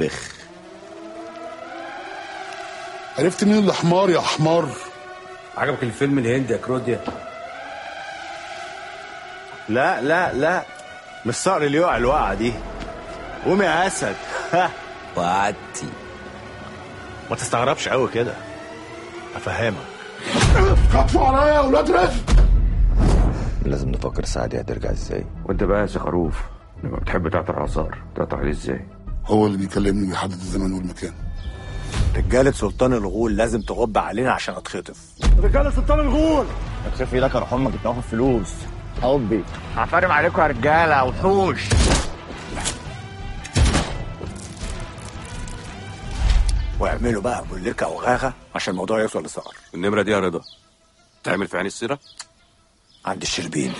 بخ عرفت مين اللي حمار يا حمار عجبك الفيلم الهندي يا كروديا لا لا لا مش صقر اللي يقع الوقعه دي قوم يا اسد وعدتي ما تستغربش قوي كده افهمك خطفوا عليا يا ولاد رزق لازم نفكر سعدي هترجع ازاي وانت بقى يا خروف لما بتحب تعطر عصار تعطر عليه ازاي هو اللي بيكلمني ويحدد الزمان والمكان رجاله سلطان الغول لازم تغب علينا عشان اتخطف رجاله سلطان الغول تخاف ايدك اروح امك تاخد فلوس حبي هفرم عليكم يا رجاله وحوش واعملوا بقى بوليكا وغاغه عشان الموضوع يوصل لصقر النمره دي يا رضا تعمل في عين السيره عند الشربين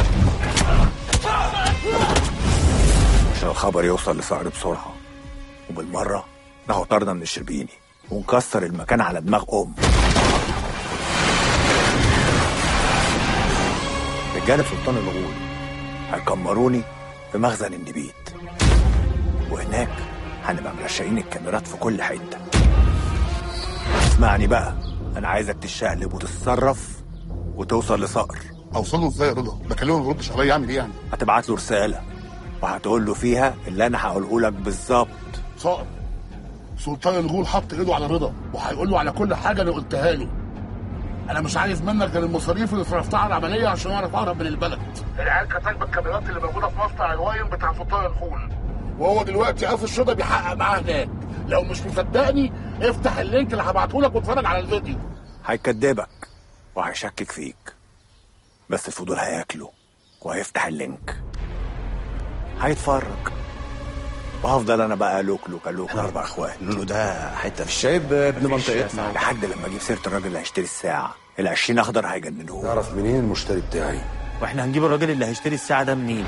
عشان الخبر يوصل لصقر بسرعه وبالمره ناخد طردة من الشربيني ونكسر المكان على دماغ ام رجاله سلطان الغول هيكمروني في مخزن النبيت وهناك هنبقى مرشقين الكاميرات في كل حته اسمعني بقى انا عايزك تشقلب وتتصرف وتوصل لصقر اوصله ازاي يا رضا بكلمه ما بيردش عليا يعمل ايه يعني هتبعت له رساله وهتقول له فيها اللي انا هقوله لك بالظبط صقر سلطان الغول حط ايده على رضا وهيقول له على كل حاجه انا قلتها له انا مش عايز منك غير المصاريف اللي صرفتها على العمليه عشان اعرف اهرب من البلد العيال كانت الكاميرات اللي موجوده في مصنع الواين بتاع سلطان الغول وهو دلوقتي قافل الشرطه بيحقق معاه هناك لو مش مصدقني افتح اللينك اللي هبعته لك واتفرج على الفيديو هيكدبك وهيشكك فيك بس الفضول هياكله وهيفتح اللينك هيتفرج وهفضل انا بقى لوك لوك لوك احنا اربع اخوات لولو ده حته في الشايب ابن منطقتنا لحد لما اجيب سيره الراجل اللي هيشتري الساعه ال 20 اخضر هيجننوه تعرف منين المشتري بتاعي واحنا هنجيب الراجل اللي هيشتري الساعه ده منين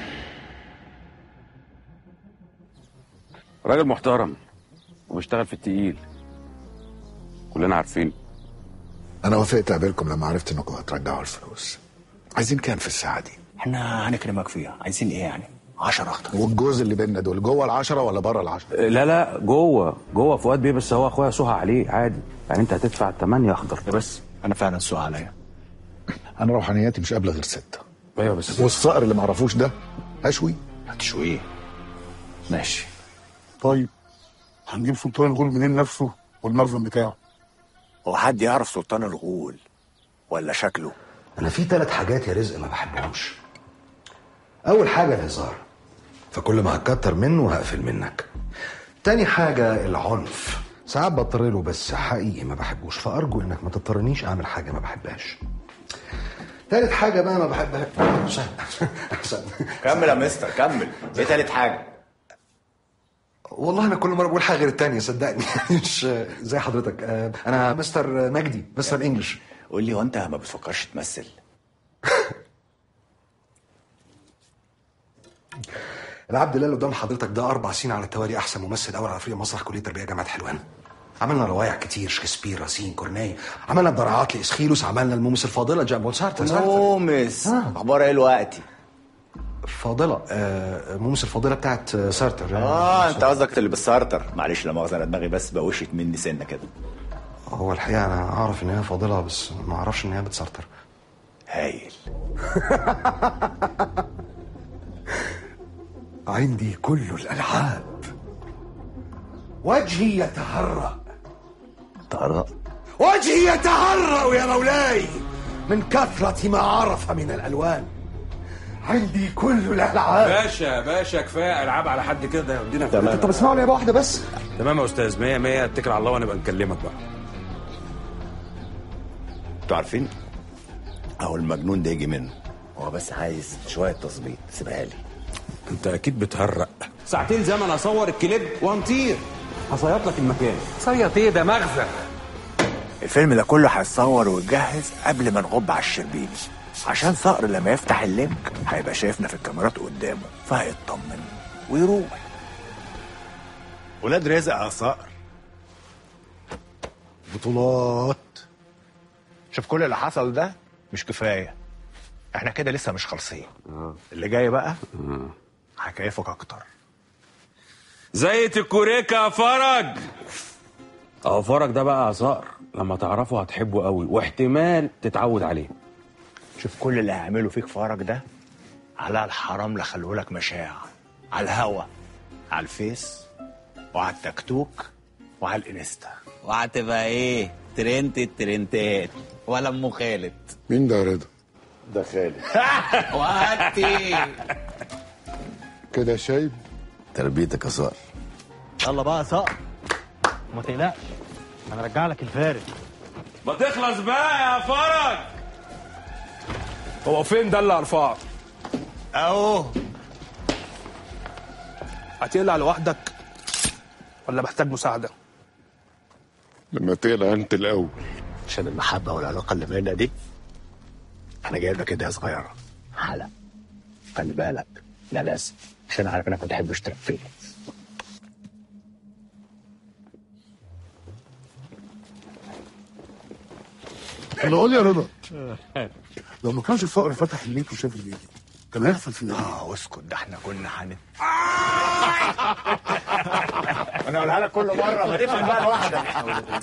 راجل محترم وبيشتغل في التقيل كلنا عارفين انا وافقت اقابلكم لما عرفت انكم هترجعوا الفلوس عايزين كام في الساعه دي احنا هنكرمك فيها عايزين ايه يعني 10 اخضر والجوز اللي بيننا دول جوه العشرة ولا بره العشرة لا لا جوه جوه فؤاد بيه بس هو اخويا سوها عليه عادي يعني انت هتدفع 8 اخضر بس انا فعلا سوء عليا انا روحانياتي مش قابله غير ستة ايوه بس والصقر اللي معرفوش ده اشوي هتشويه ماشي طيب هنجيب سلطان الغول منين نفسه والمخزن بتاعه هو حد يعرف سلطان الغول ولا شكله انا في ثلاث حاجات يا رزق ما بحبهمش اول حاجه الهزار فكل ما هتكتر منه هقفل منك تاني حاجه العنف ساعات بضطر له بس حقيقي ما بحبوش فارجو انك ما تضطرنيش اعمل حاجه ما بحبهاش تالت حاجه بقى ما بحبها عشان عشان كمل يا مستر كمل ايه تالت حاجه والله انا كل مره بقول حاجه غير التانيه صدقني مش زي حضرتك آه، انا مستر مجدي مستر انجلش قول لي هو انت ما بتفكرش تمثل العبد الله اللي قدام حضرتك ده اربع سنين على التوالي احسن ممثل اول على فريق مسرح كليه تربيه جامعه حلوان عملنا روايع كتير شكسبير راسين كورني عملنا الضراعات لاسخيلوس عملنا المومس الفاضله جامبول سارتر مومس اخبار ايه دلوقتي فاضله آه مومس الفاضله بتاعت آه، سارتر اه انت قصدك اللي بالسارتر معلش لا مؤاخذه انا دماغي بس بوشت مني سنه كده هو الحقيقه انا اعرف ان هي فاضله بس ما اعرفش ان هي بتسارتر هايل عندي كل الالعاب وجهي يتهرأ طارق وجهي يتهرأ يا مولاي من كثرة ما عرف من الألوان عندي كل الألعاب باشا باشا كفايه العاب على حد كده ده يودينا في طب اسمعوا لي واحدة بس تمام يا استاذ 100 100 اتكل على الله ونبقى نكلمك بقى انتوا عارفين اهو المجنون ده يجي منه هو بس عايز شويه تظبيط سيبها لي انت اكيد بتهرق ساعتين زمن اصور الكليب وانطير هصيط لك المكان صيط ايه ده مغزى الفيلم ده كله هيتصور ويتجهز قبل ما نغب على الشربيني عشان صقر لما يفتح اللينك هيبقى شايفنا في الكاميرات قدامه فهيطمن ويروح ولاد رزق يا صقر بطولات شوف كل اللي حصل ده مش كفايه احنا كده لسه مش خالصين اللي جاي بقى هكيفك اكتر زيت الكوريكا يا فرج اهو فرج ده بقى عصار لما تعرفه هتحبه قوي واحتمال تتعود عليه شوف كل اللي هيعمله فيك فرج ده على الحرام لا خلوه لك مشاع على الهوا على الفيس وعلى التكتوك وعلى الانستا وهتبقى ايه ترنت الترنتات ولا ام خالد مين ده يا رضا ده خالد وهاتي كده شايب تربيتك يا صقر يلا بقى يا صقر ما تقلقش انا ارجع لك الفارق ما تخلص بقى يا فرج هو فين ده اللي ارفعه اهو هتقلع لوحدك ولا محتاج مساعده لما تقلع انت الاول عشان المحبه والعلاقه اللي بينا دي انا جايب لك هديه صغيره حلقه خلي بالك لا لازم عشان عارف انك ما بتحبش ترفيه اللي قول يا رضا لو ما كانش الفقر فتح النيت وشاف النيت كان هيحصل فينا ايه؟ اه اسكت ده احنا كنا هن انا اقولها لك كل مره ما تفهم بقى لوحدك